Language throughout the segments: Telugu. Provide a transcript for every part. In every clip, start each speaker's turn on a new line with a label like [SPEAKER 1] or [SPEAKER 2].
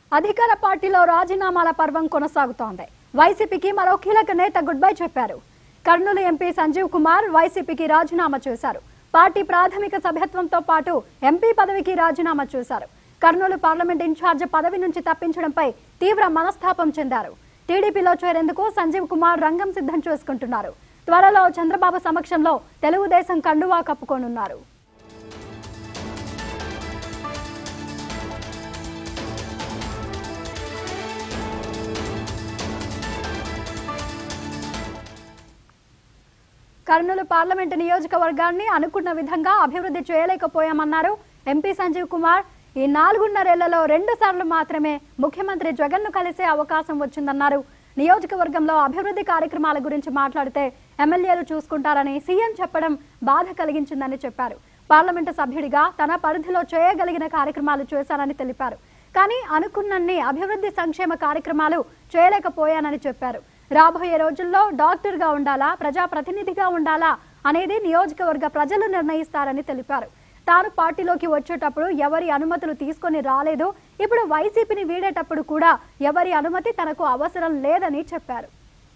[SPEAKER 1] అధికార పార్టీలో రాజీనామాల పర్వం కొనసాగుతోంది వైసీపీకి మరో కీలక నేత గుడ్ బై చెప్పారు కర్నూలు ఎంపీ సంజీవ్ కుమార్ వైసీపీకి రాజీనామా చేశారు పార్టీ ప్రాథమిక సభ్యత్వంతో పాటు ఎంపీ పదవికి రాజీనామా చేశారు కర్నూలు పార్లమెంట్ ఇన్ఛార్జ్ పదవి నుంచి తప్పించడంపై తీవ్ర మనస్తాపం చెందారు టీడీపీలో చేరేందుకు సంజీవ్ కుమార్ రంగం సిద్ధం చేసుకుంటున్నారు త్వరలో చంద్రబాబు సమక్షంలో తెలుగుదేశం కండువా కప్పుకోనున్నారు కర్నూలు పార్లమెంటు నియోజకవర్గాన్ని అనుకున్న విధంగా అభివృద్ధి చేయలేకపోయామన్నారు ఎంపీ సంజీవ్ కుమార్ ఈ నాలుగున్నరేళ్లలో రెండు సార్లు మాత్రమే ముఖ్యమంత్రి జగన్ను కలిసే అవకాశం వచ్చిందన్నారు నియోజకవర్గంలో అభివృద్ధి కార్యక్రమాల గురించి మాట్లాడితే ఎమ్మెల్యేలు చూసుకుంటారని సీఎం చెప్పడం బాధ కలిగించిందని చెప్పారు పార్లమెంటు సభ్యుడిగా తన పరిధిలో చేయగలిగిన కార్యక్రమాలు చేశానని తెలిపారు కానీ అనుకున్నన్ని అభివృద్ధి సంక్షేమ కార్యక్రమాలు చేయలేకపోయానని చెప్పారు రాబోయే రోజుల్లో డాక్టర్గా ఉండాలా ప్రజాప్రతినిధిగా ఉండాలా అనేది నియోజకవర్గ ప్రజలు నిర్ణయిస్తారని తెలిపారు తాను పార్టీలోకి వచ్చేటప్పుడు ఎవరి అనుమతులు తీసుకొని రాలేదు ఇప్పుడు వైసీపీని వీడేటప్పుడు కూడా ఎవరి అనుమతి తనకు అవసరం లేదని చెప్పారు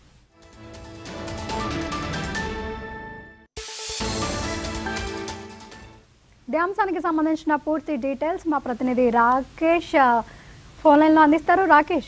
[SPEAKER 1] ఇదే అంశానికి సంబంధించిన పూర్తి డీటెయిల్స్ మా ప్రతినిధి రాకేష్ ఆ, ఫోన్ లైన్లో అందిస్తారు రాకేష్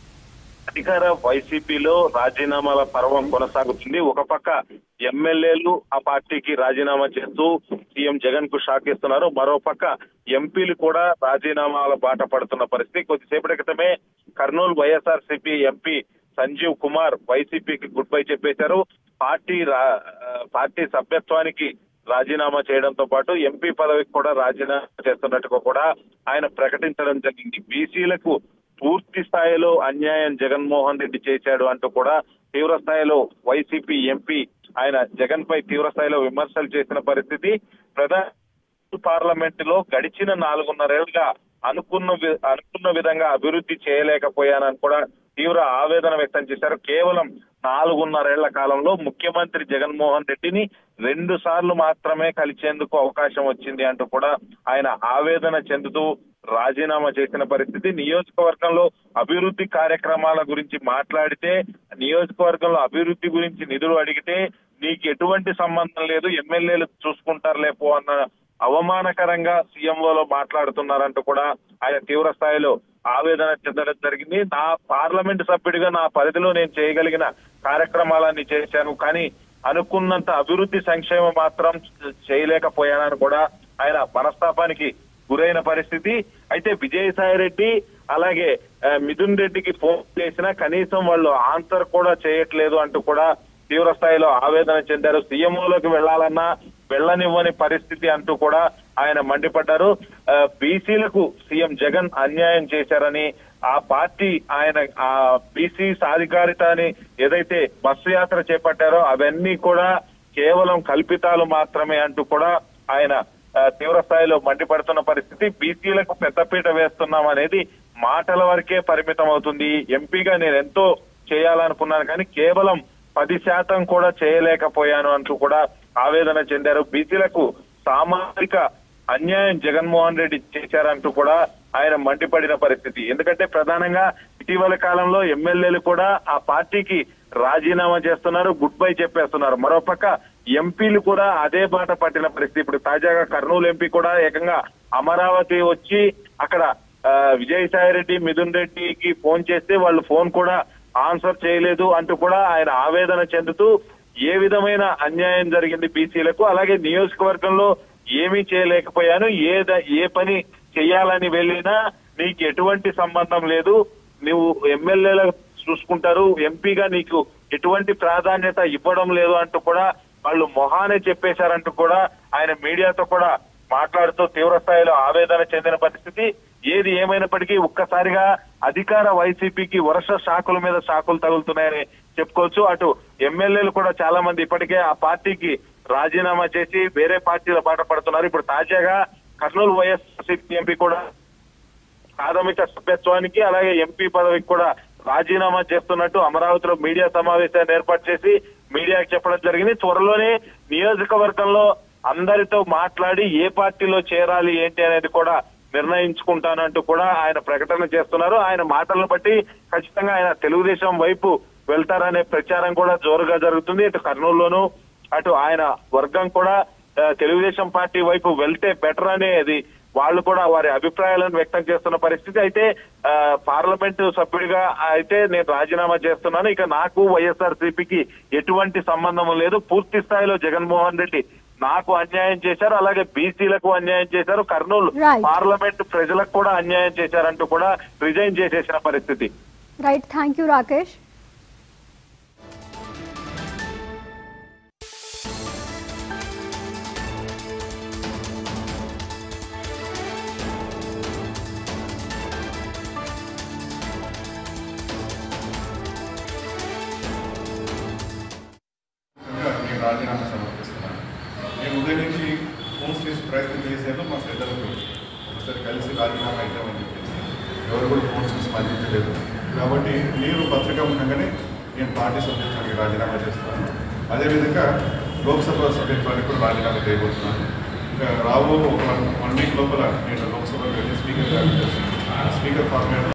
[SPEAKER 2] అధికార వైసీపీలో రాజీనామాల పర్వం కొనసాగుతుంది ఒక పక్క ఎమ్మెల్యేలు ఆ పార్టీకి రాజీనామా చేస్తూ సీఎం జగన్ కు షాక్ ఇస్తున్నారు మరో పక్క ఎంపీలు కూడా రాజీనామాల బాట పడుతున్న పరిస్థితి కొద్దిసేపటి క్రితమే కర్నూలు వైఎస్ఆర్ సిపి ఎంపీ సంజీవ్ కుమార్ వైసీపీకి గుడ్ బై చెప్పేశారు పార్టీ రా- ఆ, పార్టీ సభ్యత్వానికి రాజీనామా చేయడంతో పాటు ఎంపీ పదవికి కూడా రాజీనామా చేస్తున్నట్టుగా కూడా ఆయన ప్రకటించడం జరిగింది బీసీలకు పూర్తి స్థాయిలో అన్యాయం జగన్మోహన్ రెడ్డి చేశాడు అంటూ కూడా తీవ్ర స్థాయిలో వైసీపీ ఎంపీ ఆయన జగన్ పై తీవ్ర స్థాయిలో విమర్శలు చేసిన పరిస్థితి ప్రధాన పార్లమెంట్ లో గడిచిన నాలుగున్నరేళ్లుగా అనుకున్న వి- అనుకున్న విధంగా అభివృద్ధి చేయలేకపోయానని కూడా తీవ్ర ఆవేదన వ్యక్తం చేశారు కేవలం నాలుగున్నరేళ్ల కాలంలో ముఖ్యమంత్రి జగన్మోహన్ రెడ్డిని రెండు సార్లు మాత్రమే కలిసేందుకు అవకాశం వచ్చింది అంటూ కూడా ఆయన ఆవేదన చెందుతూ రాజీనామా చేసిన పరిస్థితి నియోజకవర్గంలో అభివృద్ధి కార్యక్రమాల గురించి మాట్లాడితే నియోజకవర్గంలో అభివృద్ధి గురించి నిధులు అడిగితే నీకు ఎటువంటి సంబంధం లేదు ఎమ్మెల్యేలు చూసుకుంటారులే పో అన్న అవమానకరంగా సీఎంఓలో మాట్లాడుతున్నారంటూ కూడా ఆయన తీవ్ర స్థాయిలో ఆవేదన చెందడం జరిగింది నా పార్లమెంట్ సభ్యుడిగా నా పరిధిలో నేను చేయగలిగిన కార్యక్రమాలన్నీ చేశాను కానీ అనుకున్నంత అభివృద్ధి సంక్షేమం మాత్రం చేయలేకపోయానని కూడా ఆయన మనస్తాపానికి గురైన పరిస్థితి అయితే విజయసాయి రెడ్డి అలాగే ఆ, మిథున్ రెడ్డికి ఫోన్ చేసినా కనీసం వాళ్ళు ఆన్సర్ కూడా చేయట్లేదు అంటూ కూడా తీవ్ర స్థాయిలో ఆవేదన చెందారు సీఎంఓలోకి వెళ్లాలన్నా వెళ్ళనివ్వని పరిస్థితి అంటూ కూడా ఆయన మండిపడ్డారు ఆ, బీసీలకు సీఎం జగన్ అన్యాయం చేశారని ఆ పార్టీ ఆయన ఆ బీసీ సాధికారిత అని ఏదైతే బస్సు యాత్ర చేపట్టారో అవన్నీ కూడా కేవలం కల్పితాలు మాత్రమే అంటూ కూడా ఆయన ఆ, తీవ్ర స్థాయిలో మండిపడుతున్న పరిస్థితి బీసీలకు పెద్దపీట వేస్తున్నాం అనేది మాటల వరకే పరిమితం అవుతుంది ఎంపీగా నేను ఎంతో చేయాలనుకున్నాను కానీ కేవలం పది శాతం కూడా చేయలేకపోయాను అంటూ కూడా ఆవేదన చెందారు బీసీలకు సామాజిక అన్యాయం జగన్మోహన్ రెడ్డి చేశారంటూ కూడా ఆయన మండిపడిన పరిస్థితి ఎందుకంటే ప్రధానంగా ఇటీవల కాలంలో ఎమ్మెల్యేలు కూడా ఆ పార్టీకి రాజీనామా చేస్తున్నారు గుడ్ బై చెప్పేస్తున్నారు మరోపక్క ఎంపీలు కూడా అదే బాట పట్టిన పరిస్థితి ఇప్పుడు తాజాగా కర్నూలు ఎంపీ కూడా ఏకంగా అమరావతి వచ్చి అక్కడ ఆ, విజయసాయి రెడ్డి మిథున్ రెడ్డికి ఫోన్ చేస్తే వాళ్ళు ఫోన్ కూడా ఆన్సర్ చేయలేదు అంటూ కూడా ఆయన ఆవేదన చెందుతూ ఏ విధమైన అన్యాయం జరిగింది బీసీలకు అలాగే నియోజకవర్గంలో ఏమీ చేయలేకపోయాను ఏ ద- ఏ పని చేయాలని వెళ్ళినా నీకు ఎటువంటి సంబంధం లేదు నువ్వు ఎమ్మెల్యేల చూసుకుంటారు ఎంపీగా నీకు ఎటువంటి ప్రాధాన్యత ఇవ్వడం లేదు అంటూ కూడా వాళ్ళు మొహానే చెప్పేశారంటూ కూడా ఆయన మీడియాతో కూడా మాట్లాడుతూ తీవ్ర స్థాయిలో ఆవేదన చెందిన పరిస్థితి ఏది ఏమైనప్పటికీ ఒక్కసారిగా అధికార వైసీపీకి వరుస షాకుల మీద షాకులు తగులుతున్నాయని చెప్పుకోవచ్చు అటు ఎమ్మెల్యేలు కూడా చాలా మంది ఇప్పటికే ఆ పార్టీకి రాజీనామా చేసి వేరే పార్టీల బాట పడుతున్నారు ఇప్పుడు తాజాగా కర్నూలు వైఎస్ఆర్సీపీ ఎంపీ కూడా ప్రాథమిక సభ్యత్వానికి అలాగే ఎంపీ పదవికి కూడా రాజీనామా చేస్తున్నట్టు అమరావతిలో మీడియా సమావేశాన్ని ఏర్పాటు చేసి మీడియాకి చెప్పడం జరిగింది త్వరలోనే నియోజకవర్గంలో అందరితో మాట్లాడి ఏ పార్టీలో చేరాలి ఏంటి అనేది కూడా నిర్ణయించుకుంటానంటూ కూడా ఆయన ప్రకటన చేస్తున్నారు ఆయన మాటలను బట్టి ఖచ్చితంగా ఆయన తెలుగుదేశం వైపు వెళ్తారనే ప్రచారం కూడా జోరుగా జరుగుతుంది ఇటు కర్నూలులోను అటు ఆయన వర్గం కూడా ఆ, తెలుగుదేశం పార్టీ వైపు వెళ్తే బెటర్ అనేది వాళ్ళు కూడా వారి అభిప్రాయాలను వ్యక్తం చేస్తున్న పరిస్థితి అయితే ఆ, పార్లమెంటు సభ్యుడిగా అయితే నేను రాజీనామా చేస్తున్నాను ఇక నాకు వైఎస్ఆర్ సిపికి ఎటువంటి సంబంధం లేదు పూర్తి స్థాయిలో జగన్మోహన్ రెడ్డి నాకు అన్యాయం చేశారు అలాగే బీసీలకు అన్యాయం చేశారు కర్నూలు
[SPEAKER 1] Right.
[SPEAKER 2] పార్లమెంట్ ప్రజలకు కూడా అన్యాయం చేశారంటూ కూడా రిజైన్ చేసేసిన పరిస్థితి
[SPEAKER 1] రైట్ థ్యాంక్ యూ రాకేష్
[SPEAKER 3] కనుక నేను రాజీనామా సమర్పిస్తున్నాను నేను ఉదయం నుంచి ఫోన్స్ చేసి ప్రయత్నం చేశాను మా పెద్దలకు ఒకసారి కలిసి రాజీనామా ఇద్దామని చెప్పేసి ఎవరు కూడా ఫోన్స్ చేసి స్పందించలేదు కాబట్టి నేను పత్రిక ఉండగానే నేను పార్టీ సభ్యత్వానికి రాజీనామా చేస్తున్నాను అదేవిధంగా లోక్సభ సభ్యత్వానికి కూడా రాజీనామా చేయబోతున్నాను ఇంకా రాబో ఒక వన్ వన్ వీక్ లోపల నేను లోక్సభలో వెళ్ళి స్పీకర్ గారు స్పీకర్ ఫార్మేట్